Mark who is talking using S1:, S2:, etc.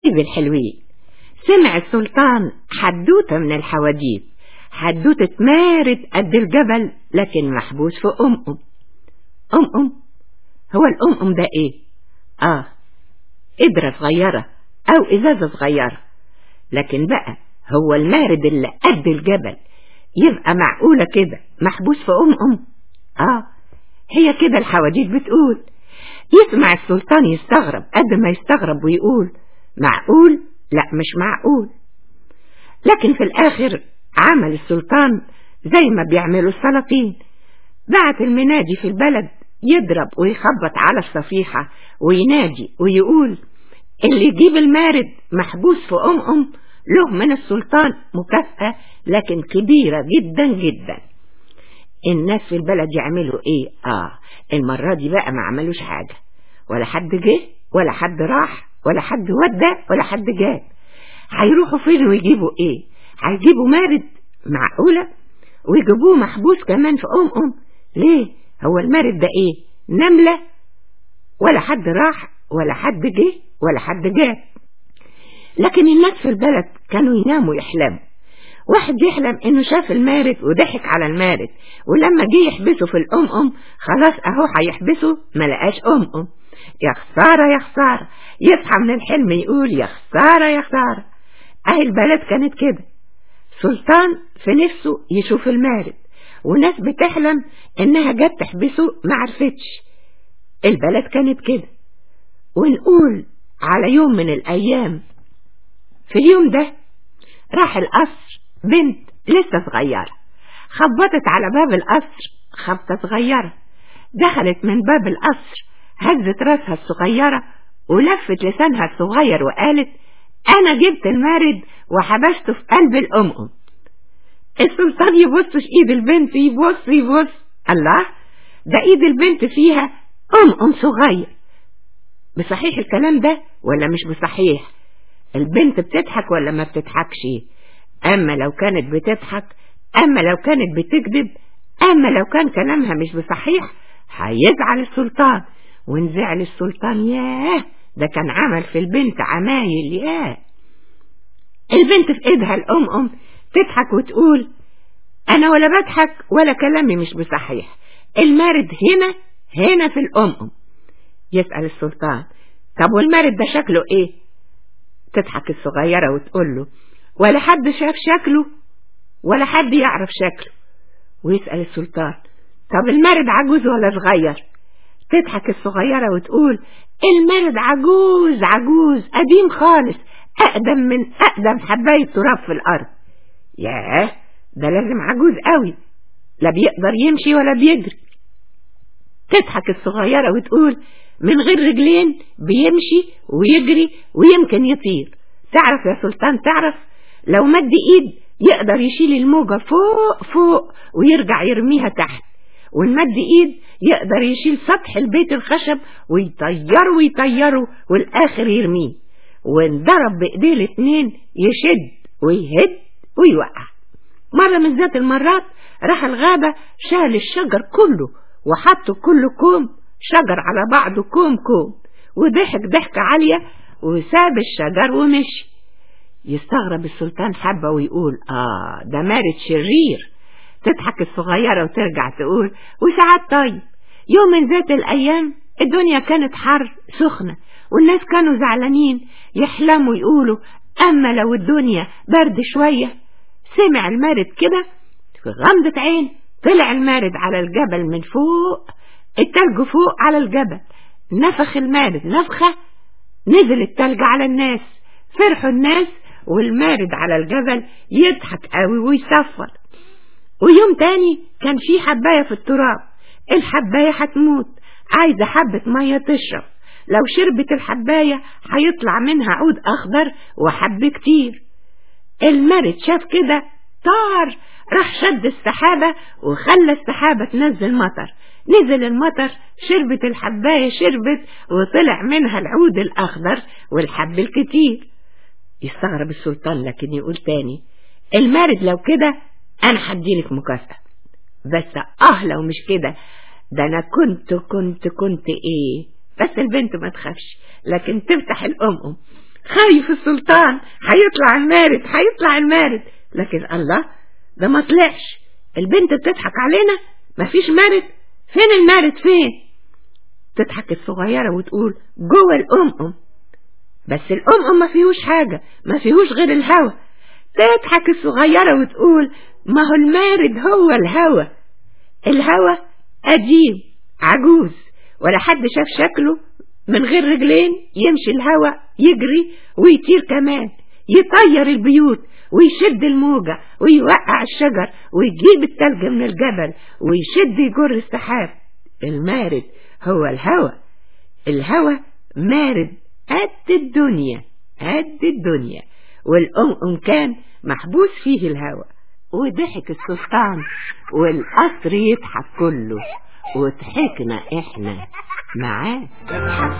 S1: حبايبي الحلوين سمع السلطان حدوتة من الحواديت حدوتة مارد قد الجبل لكن محبوس في أم أم أم أم هو الأم أم ده إيه؟ آه قدرة صغيرة أو إزازة صغيرة لكن بقى هو المارد اللي قد الجبل يبقى معقولة كده محبوس في أم أم آه هي كده الحواديت بتقول يسمع السلطان يستغرب قد ما يستغرب ويقول معقول لا مش معقول لكن في الآخر عمل السلطان زي ما بيعملوا السلاطين بعت المنادي في البلد يضرب ويخبط على الصفيحة وينادي ويقول اللي يجيب المارد محبوس في أم أم له من السلطان مكافأة لكن كبيرة جدا جدا الناس في البلد يعملوا ايه اه المرة دي بقى ما عملوش حاجة ولا حد جه ولا حد راح ولا حد ودى ولا حد جاب هيروحوا فين ويجيبوا ايه هيجيبوا مارد معقولة ويجيبوه محبوس كمان في ام ام ليه هو المارد ده ايه نملة ولا حد راح ولا حد جه ولا حد جاب لكن الناس في البلد كانوا يناموا يحلموا واحد يحلم انه شاف المارد وضحك على المارد ولما جه يحبسه في الام ام خلاص اهو هيحبسه ما لقاش ام ام يا خساره يا خساره يصحى من الحلم يقول يا خساره يا خساره اهي البلد كانت كده سلطان في نفسه يشوف المارد وناس بتحلم انها جت تحبسه ما عرفتش البلد كانت كده ونقول على يوم من الايام في اليوم ده راح القصر بنت لسه صغيرة خبطت على باب القصر خبطة صغيرة دخلت من باب القصر هزت راسها الصغيرة ولفت لسانها الصغير وقالت أنا جبت المارد وحبسته في قلب الأمم السلطان يبصش إيد البنت يبص يبص الله ده إيد البنت فيها أم صغير بصحيح الكلام ده ولا مش بصحيح البنت بتضحك ولا ما بتضحكش أما لو كانت بتضحك أما لو كانت بتكذب أما لو كان كلامها مش بصحيح هيزعل السلطان ونزعل السلطان ياه ده كان عمل في البنت عمايل ياه البنت في ايدها الأم أم تضحك وتقول أنا ولا بضحك ولا كلامي مش بصحيح المارد هنا هنا في الأم أم يسأل السلطان طب والمارد ده شكله ايه تضحك الصغيرة وتقول له ولا حد شاف شكله ولا حد يعرف شكله ويسأل السلطان طب المارد عجوز ولا صغير تضحك الصغيرة وتقول المارد عجوز عجوز قديم خالص أقدم من أقدم حباية تراب في الأرض ياه ده لازم عجوز قوي لا بيقدر يمشي ولا بيجري تضحك الصغيرة وتقول من غير رجلين بيمشي ويجري ويمكن يطير تعرف يا سلطان تعرف لو مد ايد يقدر يشيل الموجة فوق فوق ويرجع يرميها تحت والمد ايد يقدر يشيل سطح البيت الخشب ويطيره ويطيره والاخر يرميه وانضرب بايديه الاتنين يشد ويهد ويوقع مرة من ذات المرات راح الغابة شال الشجر كله وحطه كله كوم شجر على بعضه كوم كوم وضحك ضحكة عالية وساب الشجر ومشي يستغرب السلطان حبة ويقول آه ده مارد شرير تضحك الصغيرة وترجع تقول وساعات طيب يوم من ذات الأيام الدنيا كانت حر سخنة والناس كانوا زعلانين يحلموا يقولوا أما لو الدنيا برد شوية سمع المارد كده في غمضة عين طلع المارد على الجبل من فوق التلج فوق على الجبل نفخ المارد نفخة نزل التلج على الناس فرحوا الناس والمارد على الجبل يضحك قوي ويصفر ويوم تاني كان في حباية في التراب الحباية هتموت عايزة حبة مية تشرب لو شربت الحباية هيطلع منها عود أخضر وحب كتير المارد شاف كده طار راح شد السحابة وخلى السحابة تنزل مطر نزل المطر شربت الحباية شربت وطلع منها العود الأخضر والحب الكتير يستغرب السلطان لكن يقول تاني المارد لو كده أنا هديلك مكافأة بس آه لو مش كده ده أنا كنت كنت كنت إيه بس البنت ما تخافش لكن تفتح الأم خايف السلطان هيطلع المارد هيطلع المارد لكن الله ده ما طلعش البنت بتضحك علينا مفيش مارد فين المارد فين تضحك الصغيرة وتقول جوه الأم بس الأم ما فيهوش حاجة ما فيهوش غير الهوا تضحك الصغيرة وتقول ما هو المارد هو الهوا الهوا قديم عجوز ولا حد شاف شكله من غير رجلين يمشي الهوا يجري ويطير كمان يطير البيوت ويشد الموجة ويوقع الشجر ويجيب التلج من الجبل ويشد يجر السحاب المارد هو الهوى الهوى مارد قد الدنيا قد الدنيا والأم كان محبوس فيه الهوى وضحك السلطان والقصر يضحك كله وضحكنا احنا معاه